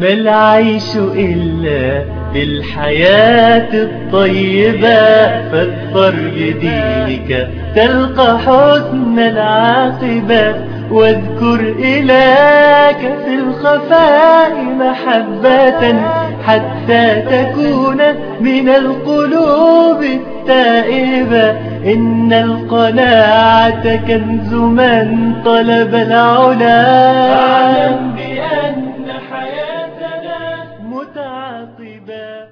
ما العيش إلا للحياة الطيبة فاظفر بدينك تلقى حسن العاقبة واذكر إلهك في الخفاء محبة حتى تكون من القلوب التائبة إن القناعة كنز من طلب العلا أعلم بأن حياتنا متعاقبة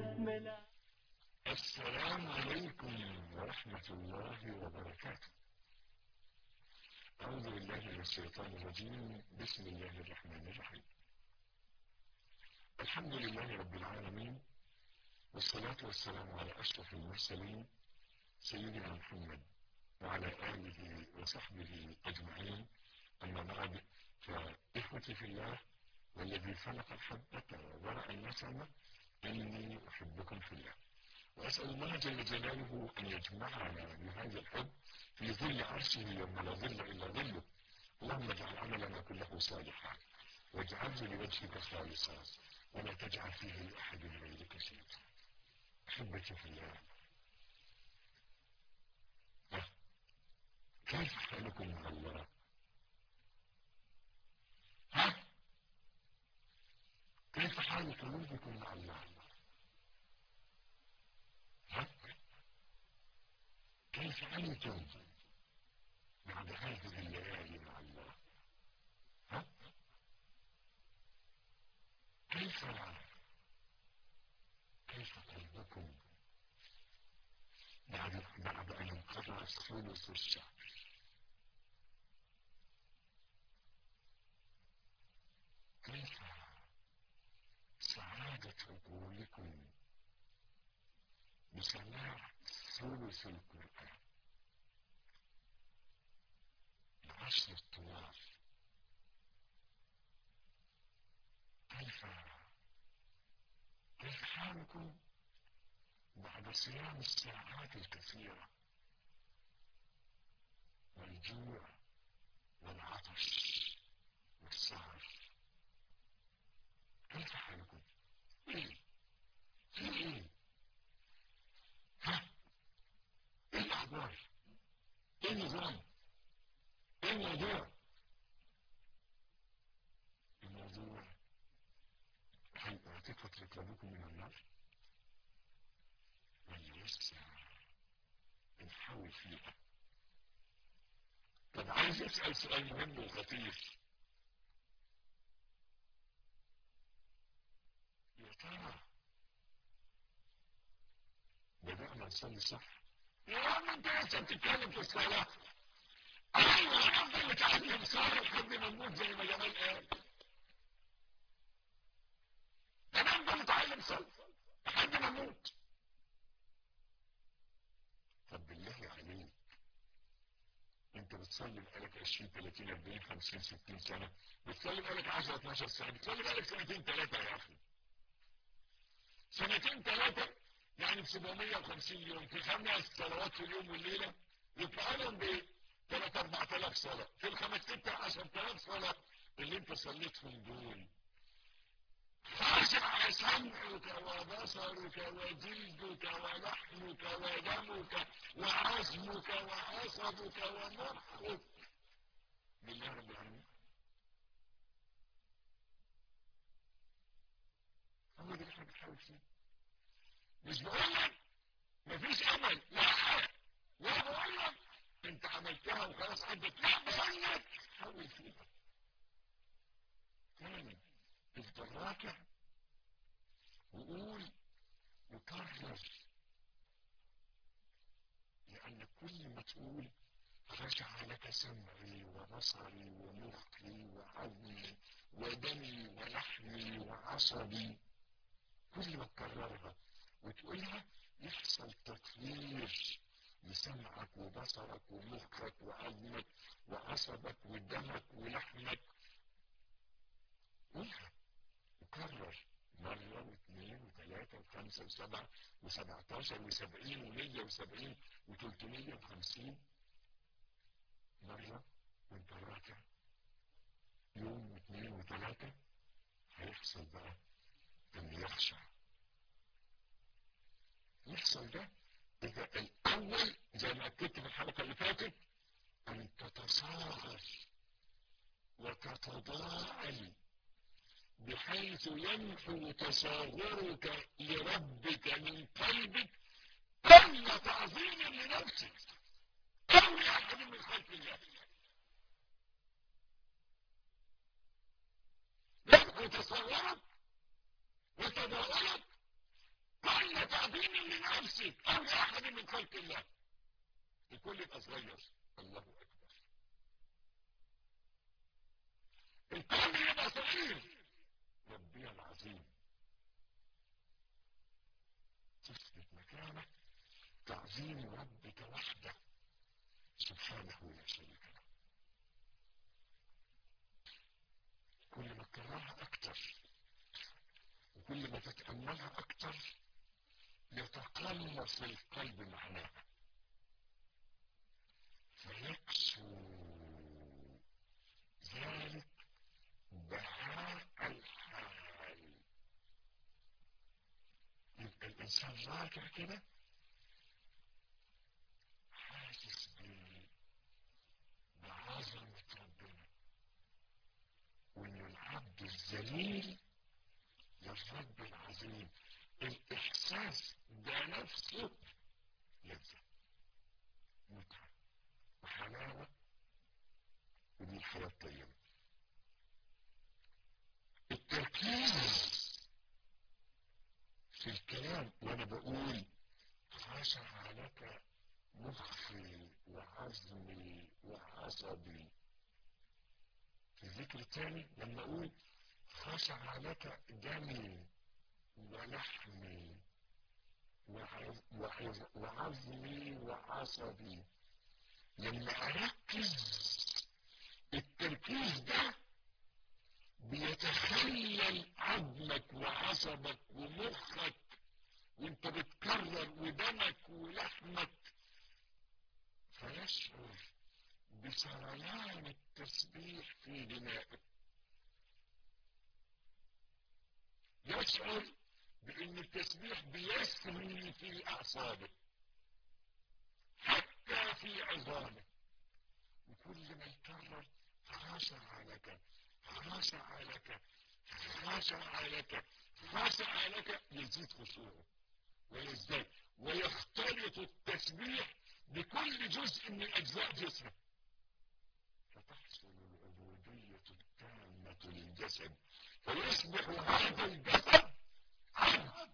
السلام عليكم ورحمة الله وبركاته أعوذ بالله من الشيطان الرجيم بسم الله الرحمن الرحيم الحمد لله رب العالمين والصلاة والسلام على أشرف المرسلين سيدنا محمد وعلى آله وصحبه أجمعين أما بعد فإخوتي في الله والذي خلق الحبة ورأى النسمة إني أحبكم في الله وأسأل الله جل جلاله أن يجمعنا بهذا الحب في ظل عرشه يوم لا ظل إلا ظله اللهم اجعل عملنا كله صالحا واجعله لوجهك خالصا ولا تجعل فيه لأحد غيرك شيئا أحبتي في الله كيف حالكم مع الله ها كيف حال قلوبكم مع الله ها كيف أنتم بعد هذه الليالي مع الله ها كيف كيف قلبكم بعد بعد أن انقضى ثلث الشهر كيف سعادة عقولكم بسماع ثلث القرآن العشر الطوال كيف كيف حالكم بعد صيام الساعات الكثيرة والجوع والعطش والسهر كيف حالكم؟ ايه؟ في ايه؟ ها؟ ايه الاخبار؟ ايه النظام؟ ايه الموضوع؟ الموضوع هل اعطيت فترة لابوكم من النار؟ ولا لسه بنحاول فيها؟ طب عايز اسأل سؤال مهم وخطير يا ترى بدأنا نصلي صح؟ يا عم انت لسه بتتكلم في الصلاة ايوه يا عم نتعلم صح لحد ما نموت زي ما جمال قال انا افضل اتعلم صح لحد ما نموت طب بالله عليك انت بتصلي بقالك 20 30 40 50 60 سنة بتصلي بقالك 10 12 سنة بتصلي بقالك سنتين ثلاثة يا اخي سنتين ثلاثة يعني ب 750 يوم في خمس صلوات في اليوم والليلة يطلع لهم ب 3 4000 صلاة في الخمس ستة 10000 صلاة اللي انت صليتهم دول خاشع سمعك وبصرك وجلدك ولحمك ودمك وعزمك وعصبك ومخك بالله رب العالمين هو ده اللي احنا بنحاول فيه مش بقول لك مفيش امل لا لا بقول لك انت عملتها وخلاص عدت لا بقول لك حاول فيها تاني افضل راكع وقول وكرر لأن كل ما تقول خشع لك سمعي وبصري ومخي وعظمي ودمي ولحمي وعصبي كل ما تكررها وتقولها يحصل تطوير لسمعك وبصرك ومخك وعظمك وعصبك ودمك ولحمك قولها وكرر مرة واثنين وثلاثة وخمسة وسبعة وسبعتاشر وسبعين ومية وسبعين وتلتمية وخمسين مرة وانت راكع يوم واثنين وثلاثة هيحصل بقى أن يخشع يحصل ده إذا الأول زي ما أكدت في الحلقة اللي فاتت أن تتصاغر وتتضاءل بحيث ينحو تصاغرك لربك من قلبك كل تعظيم لنفسك أو لأحد من خلق الله ينحو تصاغرك وتضاءلك كل تعظيم لنفسك أو لأحد من خلق الله الكل يبقى صغير الله أكبر الكل يبقى صغير ربي العظيم تثبت مكانه تعظيم ربك وحده سبحانه لا شريك له كل ما تكررها اكتر وكل ما تتأملها اكتر يتقلص القلب معناها فيكسو ذلك بهاء الحال يبقى الإنسان راجع كده حاسس بعظمة ربنا وإن العبد الذليل للرب العظيم الإحساس ده نفسه لذة متعة وحلاوة ودي الحياة الطيبة التركيز في الكلام وانا بقول خشع لك مخي وعزمي وعصبي في الذكر الثاني لما اقول خشع لك دمي ولحمي وعظمي وعصبي لما اركز التركيز ده بيتخيل عظمك وعصبك ومخك وانت بتكرر ودمك ولحمك فيشعر بسريان التسبيح في دمائه يشعر بان التسبيح بيسري في اعصابه حتى في عظامه وكل ما يكرر خشع لك خشع لك خشع لك خشع لك يزيد خشوعه ويزداد ويختلط التسبيح بكل جزء من اجزاء جسمه فتحصل العبودية التامة للجسد فيصبح هذا الجسد عبد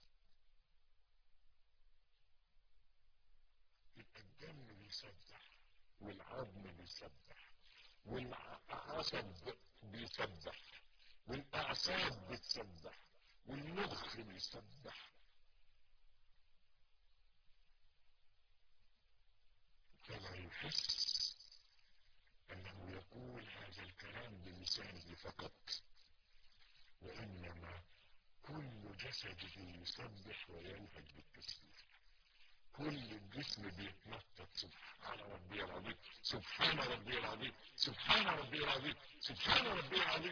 يبقى الدم بيسبح والعظم بيسبح والعصب بيسبح والاعصاب بتسبح والمخ بيسبح فلا يحس انه يقول هذا الكلام بلسانه فقط وانما كل جسده يسبح وينهج بالتسبيح كل الجسم بيتنطط سبحان ربي العظيم سبحان ربي العظيم سبحان ربي العظيم سبحان ربي العظيم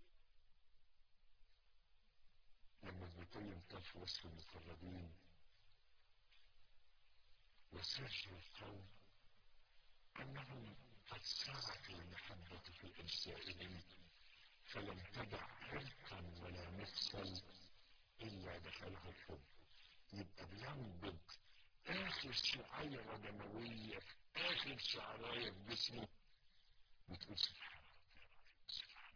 لما ابن القيم كان في وصف المقربين وسر القوم انهم قد سعت المحبة في اجزائهم فلم تدع عرقا ولا مفصل الا دخله الحب يبقى بينبض اخر شعيرة دموية في اخر شعراية في جسمه بتقول سبحان سبحان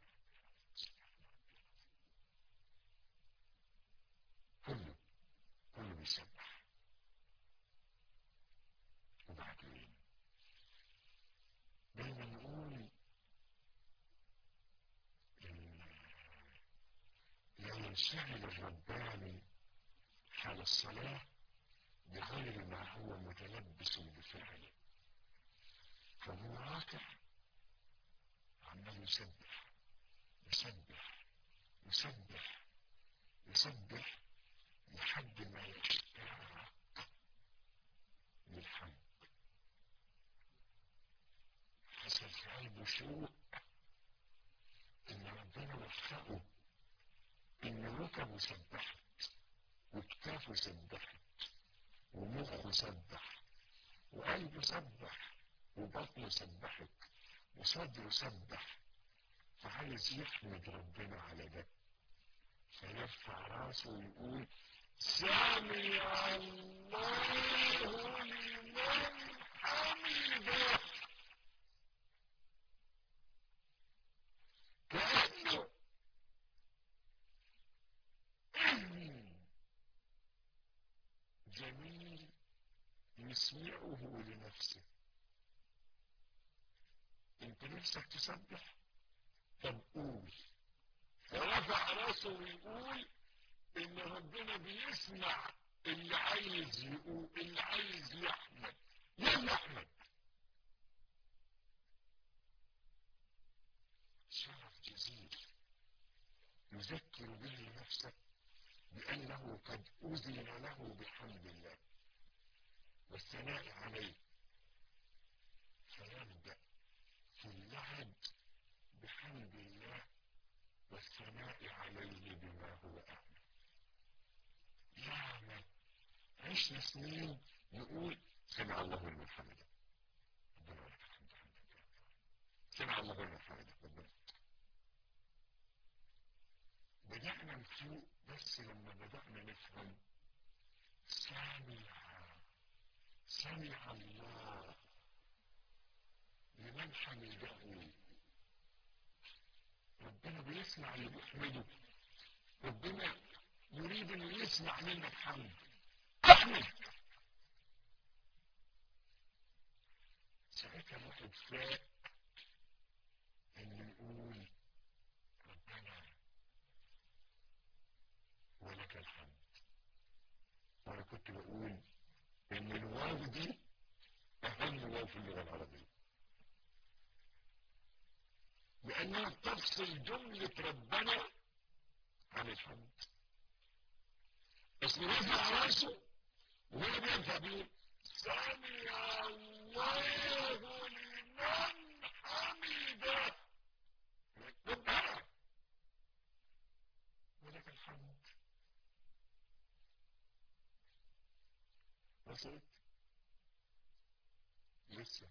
كله كله بيسبح وبعدين دايما نقول لا ينشغل الرباني حال الصلاه بغير ما هو متلبس بفعله فهو راكع عمال يسبح يسبح يسبح يسبح لحد ما يشتاق للحمد حصل في قلبه شوق ان ربنا وفقه ان ركبه سبحت وكتافه سبحت ومخه سبح وقلبه سبح وبطنه سبحت وصدره سبح فعايز يحمد ربنا على ده فيرفع راسه ويقول سمع الله لمن حمده كأنه إذن جميل يسمعه لنفسه انت نفسك تسبح طب قول فرفع راسه ويقول ان ربنا بيسمع اللي عايز يقول اللي عايز يحمد يلا احمد شرف جزيل يذكر به نفسك بأنه قد أذن له بحمد الله والثناء عليه فيبدأ في اللعب بحمد الله والثناء عليه بما هو أعلى ياما عشنا سنين نقول سمع الله لمن حمده ربنا ولك الحمد حمدا سمع الله لمن حمده ربنا بدأنا نفوق بس لما بدأنا نفهم سمع سمع الله لمن حمده ربنا بيسمع اللي بيحمده ربنا يريد ان يسمع منك حمد احمد ساعتها الواحد فاق ان يقول ربنا ولك الحمد وانا كنت بقول ان الواو دي اهم واو في اللغه العربيه لانها تفصل جمله ربنا عن الحمد اسم رفع راسه وهو بيرفع بيه سمع الله لمن حمده ربنا ولك الحمد وصلت لسه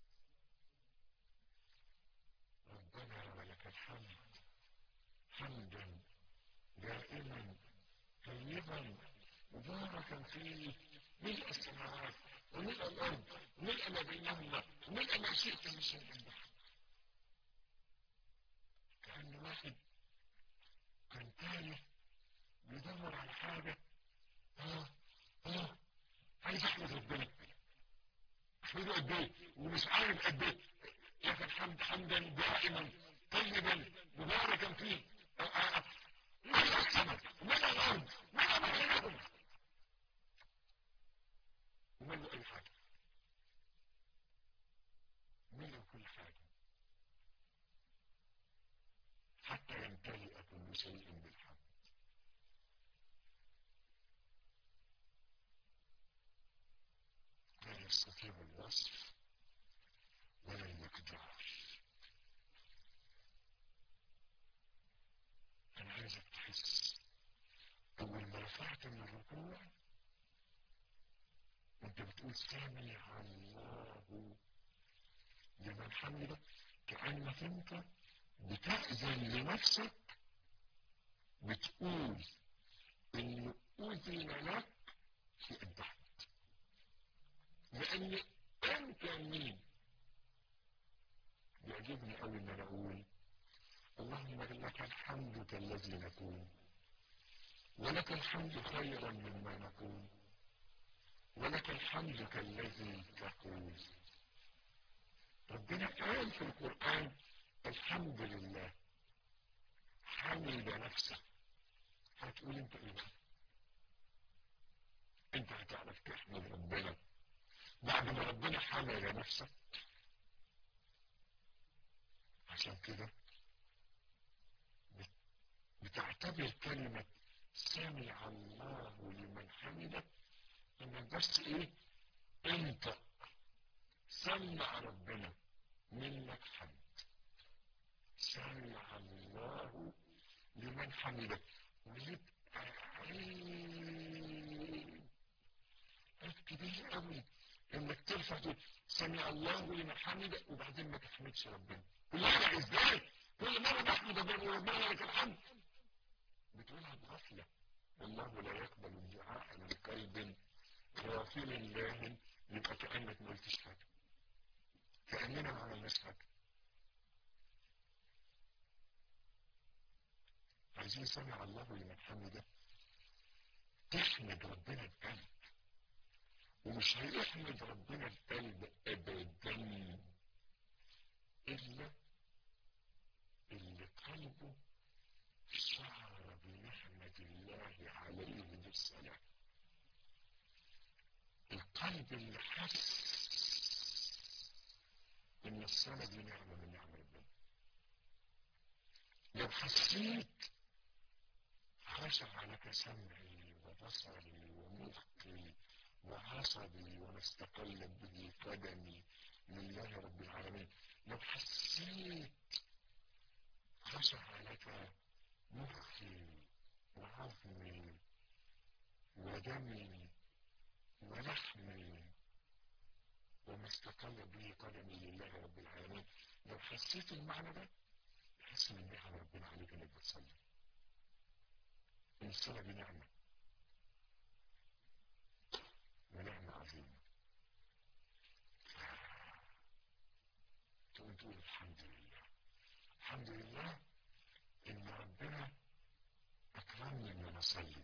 ربنا ولك الحمد حمدا دائما طيبا مباركا فيه ملء السماوات وملء الارض وملء ما بينهما وملء ما شئت من شيء بعد كان واحد كان تايه بيدور على حاجه اه اه عايز احمد ربنا احمده قد ايه ومش عارف قد ايه لك الحمد حمدا دائما طيبا مباركا فيه من السماء ومن الارض من ما بينهم ومن اي حاجه من كل حاجه حتى يمتلئ كل شيء بالحمد لا يستطيع الوصف ولا المقدار انا عايزك تحس اول ما رفعت من الركوع وانت بتقول سامع الله لمن حمده كانك انت بتأذن لنفسك بتقول ان اذن لك في الدعوه لان انت مين يعجبني قوي ان انا اقول اللهم لك الحمد كالذي نكون ولك الحمد خيرا مما نكون ولك الحمد كالذي تقول ربنا قال في القرآن الحمد لله حمد نفسه هتقول انت ايه بقى انت هتعرف تحمد ربنا بعد ما ربنا حمد نفسك عشان كده بتعتبر كلمة سمع الله لمن حمده انك بس ايه انت سمع ربنا منك حمد سمع الله لمن حمده ويبقى عيب عيب كبير قوي انك ترفع تقول سمع الله لمن حمده وبعدين ما تحمدش ربنا لا ازاي كل مره بحمد ربنا لك الحمد بتقولها بغفله والله لا يقبل الدعاء من قلب غافل الله يبقى كانك ما قلتش حاجه كاننا ما عملناش حاجه عايزين سمع الله لمن حمده تحمد ربنا بقلب ومش هيحمد ربنا بقلب ابدا الا اللي قلبه شعر بنعمة الله عليه بالصلاة القلب اللي حس ان الصلاة دي نعمة من نعم ربنا لو حسيت خشع لك سمعي وبصري ومخي وعصبي وما استقلت به قدمي لله رب العالمين لو حسيت خشع لك مخي وعظمي ودمي ولحمي وما استقل به قدمي لله رب العالمين لو حسيت المعنى ده تحس ان نعم ربنا عليك انك بتصلي ان الصلاه دي نعمه ونعمه عظيمه تقوم تقول الحمد لله الحمد لله ان ربنا اكرمني ان انا اصلي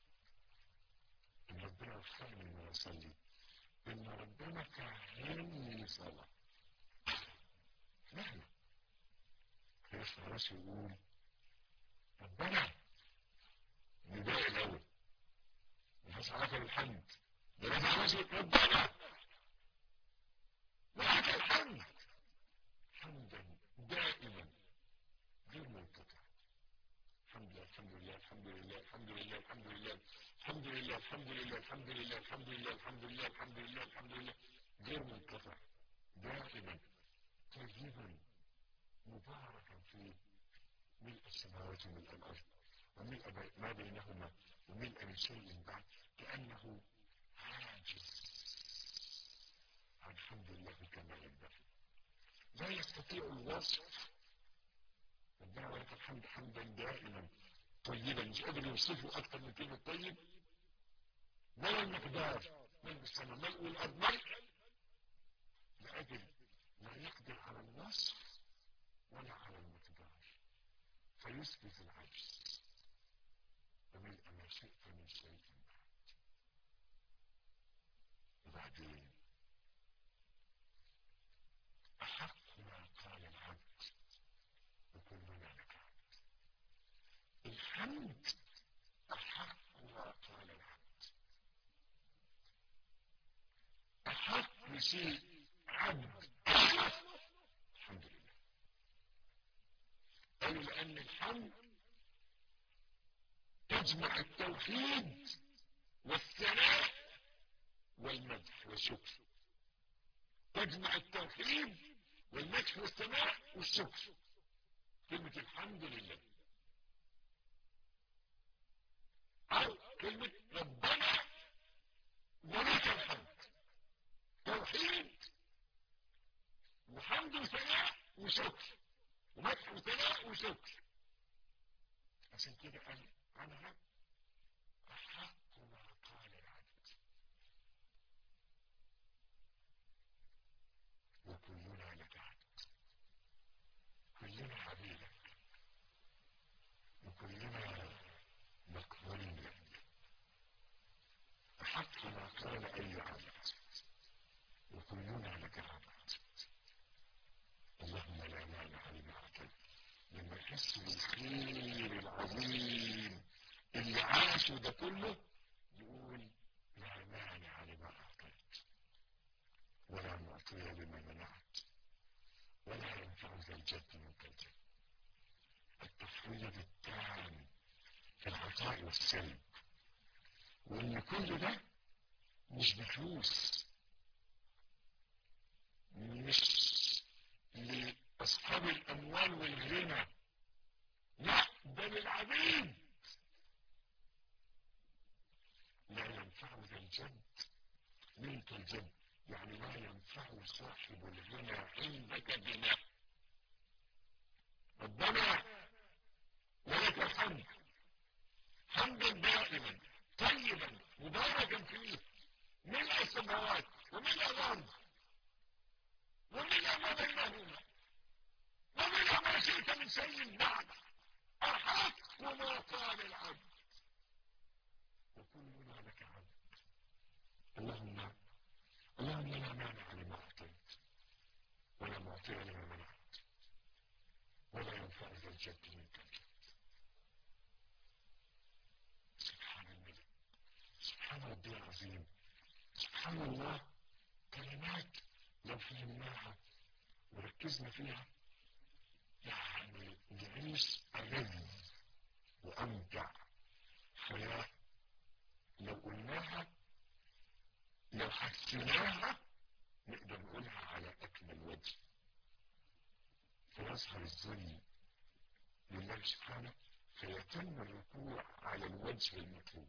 ان ربنا وفقني ان انا اصلي ان ربنا فهمني صلاه نعمه يرفع راسه يقول ربنا نداء الاول الناس عرف الحمد ده رفع راسه ربنا لك الحمد حمدا دائما غير منقطع الحمد لله الحمد لله الحمد لله الحمد لله الحمد لله الحمد لله الحمد لله الحمد لله الحمد لله الحمد لله الحمد لله الحمد لله غير منقطع دائما طيبا مباركا فيه ملء السماوات وملء الارض وملء ما بينهما وملء من شيء بعد كانه عاجز عن حمد الله كما ينبغي لا يستطيع الوصف ربنا ولك الحمد حمدا دائما طيبا مش قادر يوصفه اكثر من كلمه طيب ولا المقدار ملء السماء ملء الارض ملء لاجل لا يقدر على الوصف ولا على المقدار فيثبت العجز وملء ما شئت من شيء بعد وبعدين أحق ما قال العبد وكلنا لك عبد الحمد أحق ما قال العبد أحق شيء عبد الحمد لله قالوا لأن الحمد تجمع التوحيد والثناء والمدح والشكر تجمع التوحيد والمدح والثناء والشكر كلمة الحمد لله أو كلمة ربنا ولك الحمد توحيد وحمد وثناء وشكر ومدح وثناء وشكر عشان كده قال عنها أحق ما قال العبد وكلنا لك عبد كلنا عبيدك وكلنا مقبولين لك أحق ما قال أي عبد وكلنا لك عبد اللهم لا مانع لما أعطيت لما يحس بالخير العظيم اللي عاشه ده كله يقول لا مانع لما أعطيت ولا معطي لما منعت ولا ينفع ذا الجد منك الجد التفويض التام في العطاء والسلب وان كل ده مش بفلوس مش لأصحاب الأموال والغنى لا ده للعبيد الجد ملك الجد يعني لا ينفع صاحب الغنى عندك غنى ربنا ولك الحمد حمدا دائما طيبا مباركا فيه ملء السماوات وملء الارض وملء ما بينهما وملء ما شئت من شيء بعد احق ما قال العبد وكلنا لك عبد اللهم اللهم لا مانع لما اعطيت ولا معطي لما منعت ولا ينفع ذا الجد منك الجد سبحان الملك سبحان ربي العظيم سبحان الله كلمات لو فهمناها وركزنا فيها يعني نعيش ألذ وأمتع حياة لو قلناها لو حسيناها نقدر نقولها على أكمل وجه فيظهر الذل لله سبحانه فيتم الركوع على الوجه المطلوب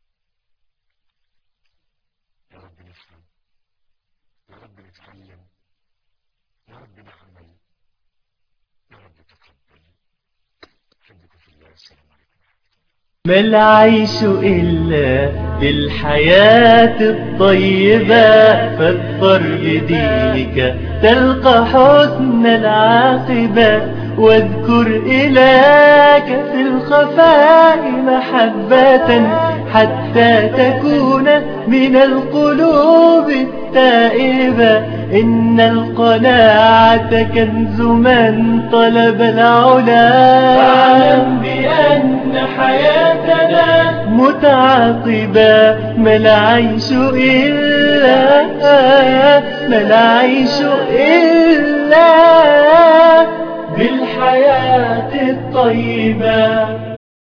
يا رب نفهم يا رب نتعلم يا رب نعمل يا رب تقبل أحبكم في الله السلام عليكم ما العيش إلا بالحياة الطيبة فاظفر بدينك تلقى حسن العاقبة واذكر إلهك في الخفاء محبة حتى تكون من القلوب التائبة إن القناعة كنز من طلب العلا فاعلم بأن حياتنا متعاقبة ما العيش إلا ما العيش إلا بالحياة الطيبة